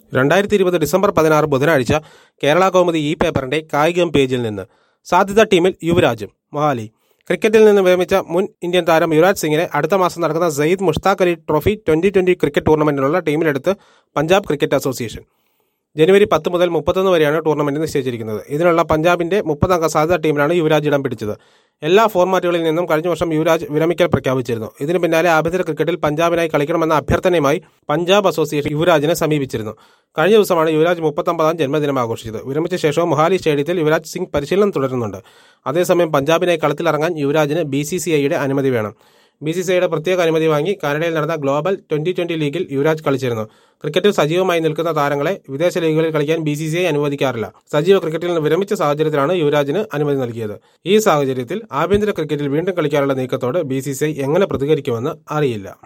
രണ്ടായിരത്തി ഇരുപത് ഡിസംബർ പതിനാറ് ബുധനാഴ്ച കേരള കൗമുദി ഈ പേപ്പറിന്റെ കായികം പേജിൽ നിന്ന് സാധ്യത ടീമിൽ യുവരാജും മൊഹാലി ക്രിക്കറ്റിൽ നിന്ന് വിരമിച്ച മുൻ ഇന്ത്യൻ താരം യുവരാജ് സിംഗിനെ അടുത്ത മാസം നടക്കുന്ന Syed Mushtaq Ali trophy twenty twenty cricket ടൂർണമെന്റിനുള്ള ടീമിലെടുത്ത് പഞ്ചാബ് ക്രിക്കറ്റ് അസോസിയേഷൻ ജനുവരി പത്ത് മുതൽ മുപ്പത്തൊന്ന് വരെയാണ് ടൂർണമെന്റ് നിശ്ചയിച്ചിരിക്കുന്നത് ഇതിനുള്ള പഞ്ചാബിന്റെ മുപ്പതംഗ സാധ്യത ടീമിലാണ് യുവരാജ് ഇടം പിടിച്ചത് എല്ലാ ഫോർമാറ്റുകളിൽ നിന്നും കഴിഞ്ഞ വർഷം യുവരാജ് വിരമിക്കൽ പ്രഖ്യാപിച്ചിരുന്നു ഇതിന് പിന്നാലെ ആഭ്യന്തര ക്രിക്കറ്റിൽ പഞ്ചാബിനായി കളിക്കണമെന്ന അഭ്യർത്ഥനയുമായി പഞ്ചാബ് അസോസിയേഷൻ യുവരാജിനെ സമീപിച്ചിരുന്നു കഴിഞ്ഞ ദിവസമാണ് യുവരാജ് മുപ്പത്തൊമ്പതാം ജന്മദിനം ആഘോഷിച്ചത് വിരമിച്ച ശേഷവും മൊഹാലി സ്റ്റേഡിയത്തിൽ യുവരാജ് സിംഗ് പരിശീലനം തുടരുന്നുണ്ട് അതേസമയം പഞ്ചാബിനായി കളത്തിലിറങ്ങാൻ യുവരാജിന് ബി സി സി ഐയുടെ അനുമതി വേണം ബി സി സി ഐയുടെ പ്രത്യേക അനുമതി വാങ്ങി കാനഡയിൽ നടന്ന ഗ്ലോബൽ ട്വന്റി ട്വന്റി ലീഗിൽ യുവരാജ് കളിച്ചിരുന്നു ക്രിക്കറ്റിൽ സജീവമായി നിൽക്കുന്ന താരങ്ങളെ വിദേശ ലീഗുകളിൽ കളിക്കാൻ ബി സി സി ഐ അനുവദിക്കാറില്ല സജീവ ക്രിക്കറ്റിൽ നിന്ന് വിരമിച്ച സാഹചര്യത്തിലാണ് യുവരാജിന് അനുമതി നൽകിയത് ഈ സാഹചര്യത്തിൽ ആഭ്യന്തര ക്രിക്കറ്റിൽ വീണ്ടും കളിക്കാനുള്ള നീക്കത്തോട് ബി സി സി ഐ എങ്ങനെ പ്രതികരിക്കുമെന്ന് അറിയില്ല